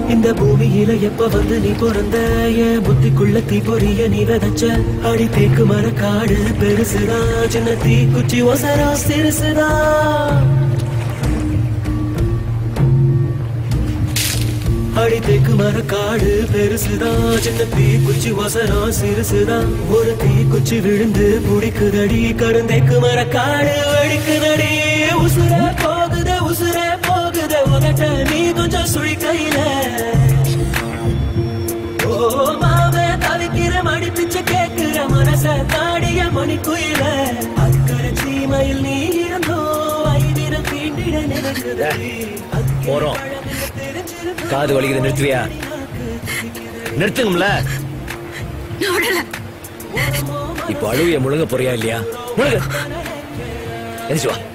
இந்த பூமியில எப்ப வந்து நீ பிறந்த என் புத்திக்குள்ள தீ பொறிய நீ விதைச்ச அடி தேக்கு மர காடு பெருசுதா சின்ன தீ குச்சி ஒசரா சிறுசுதா அடி தேக்கு மர காடு பெருசுதா சின்ன தீ குச்சி ஒசரா சிறுசுதா ஒரு தீ குச்சி விழுந்து புடிக்குதடி கருந்தேக்கு மர காடு வெடிக்குதடி உசுர போகுத உசுர போகுத உதட்ட நீ கொஞ்சம் சுழி கையில ஓ மாவே தவிக்கிற மடி பிச்சை கேக்குற மனச தாடிய மணி குயில அக்கறை சீமையில் நீ இருந்தோ ஐதிரம் தீண்டிட நினைக்குதடி போறோம். காது வலிக்குது நிறுத்துவியா நிறுத்துங்கம்ல நான் விடல இப்போ அழுவிய முழுங்க போறியா இல்லையா முழுங்க எந்திரிச்சு வா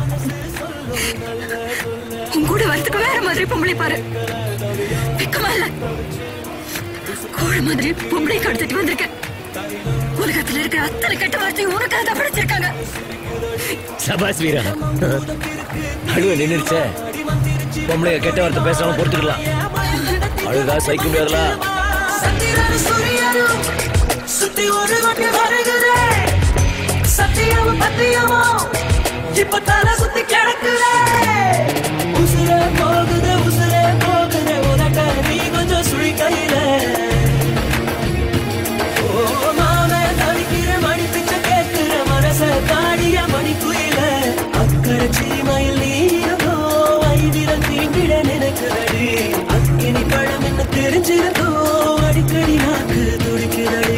உன் கூட வரதுக்கு வேற மாதிரி பொம்பளை பாரு வெக்கமா இல்ல கோழ மாதிரி பொம்பளை கடத்திட்டு வந்திருக்கேன் உலகத்துல இருக்கிற அத்தனை கெட்ட வார்த்தையும் உனக்காக தான் படிச்சிருக்காங்க சபாஸ் வீரா அழுவ நின்னுருச்சே பொம்பளைங்க கெட்ட வார்த்தை பேசாம பொறுத்துக்கலாம் அழுதா சகிக்க முடியாதுல சத்திரம் சூரியனும் சுத்தி ஒரு வட்டி வருகுதே சத்தியமும் பத்தியமும் இப்ப தலை சுத்தி கிடக்குதே உசுரே போகுதே உசுரே போகுதே உனக்க நீ கொஞ்சம் சுழி கையில ஓ மாமே தவிக்கிற மணி பிச்சை கேட்கிற மனச தாடிய மணி குயில அக்கறை சீமையில் நீரோ ஐதிரம் தீண்டிட நினைக்கிறடி அக்கினி பழம் என்ன தெரிஞ்சிருந்தோ அடிக்கடி நாக்கு துடிக்கிறடி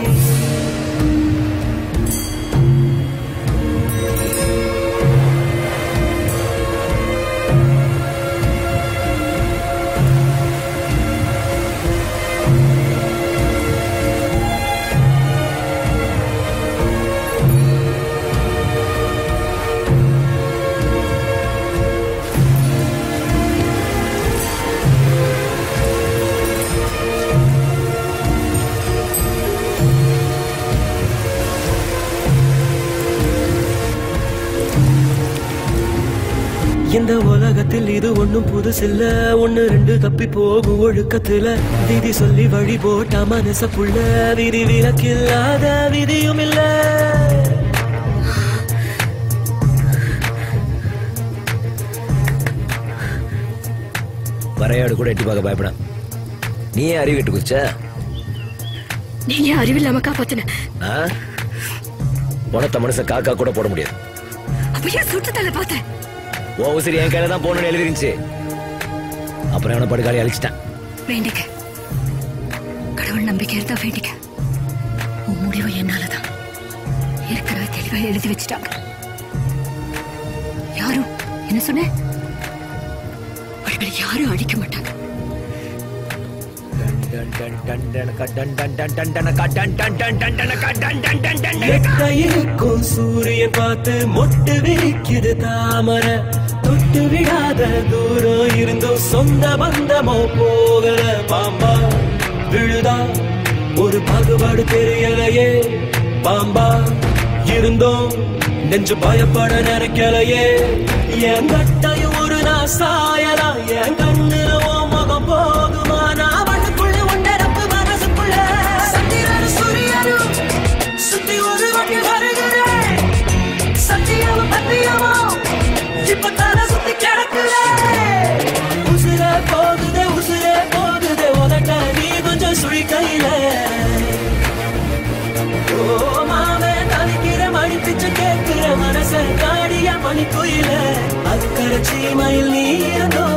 இந்த உலகத்தில் இது ஒண்ணும் புதுசில்ல ஒண்ணு ரெண்டு தப்பி போகும் ஒழுக்கத்துல விதி சொல்லி வழி போட்ட மனச புள்ள விதி விலக்கில்லாத விதியும் இல்ல வரையாடு கூட எட்டி பார்க்க பயப்பட நீ ஏன் அறிவிட்டு குச்ச நீங்க அறிவில்லாம காப்பாத்தின உனத்த மனுஷன் காக்கா கூட போட முடியாது அப்பயே சுட்டு தலை பார்த்தேன் ஓ சரி என் கையில தான் போகணும்னு எழுதிருந்துச்சு அப்புறம் அவனை படுக்காளி அழிச்சிட்டேன் வேண்டிக்க கடவுள் நம்பிக்கை இருந்தா வேண்டிக்க உன் முடிவு என்னாலதான் ஏற்கனவே தெளிவா எழுதி வச்சுட்டாங்க யாரும் என்ன சொன்ன அவர்களை யாரும் அழிக்க மாட்டாங்க எட்ட இருக்கும் சூரியன் பார்த்து மொட்டு விரிக்குது தாமரை தொட்டு விடாத தூரம் இருந்தும் சொந்த பந்தமோ போகல பாம்பா விழுதா ஒரு பாகுபாடு தெரியலையே பாம்பா இருந்தோம் நெஞ்சு பயப்பட நினைக்கலையே என் கட்டையும் ஒரு நான் சாயலாம் என் கண்ணுல உன் முகம் போகுமா நான் மண்ணுக்குள்ள உண்டரப்பு மனசுக்குள்ள சந்திரன் சூரியனும் சுத்தி ஒரு வண்டி வருகிறேன் சத்தியமும் பத்தியமும் இப்ப தலை சுத்தி கிடக்குறேன் உசுரே போகுதே உசுரே போகுதே உதட்ட நீ கொஞ்சம் சுழி கையில ஓ மாமே தவிக்கிற மணி பிச்சை கேட்கிற மனச காடிய மணி குயில அக்கறை சீமையில் நீ இருந்தோ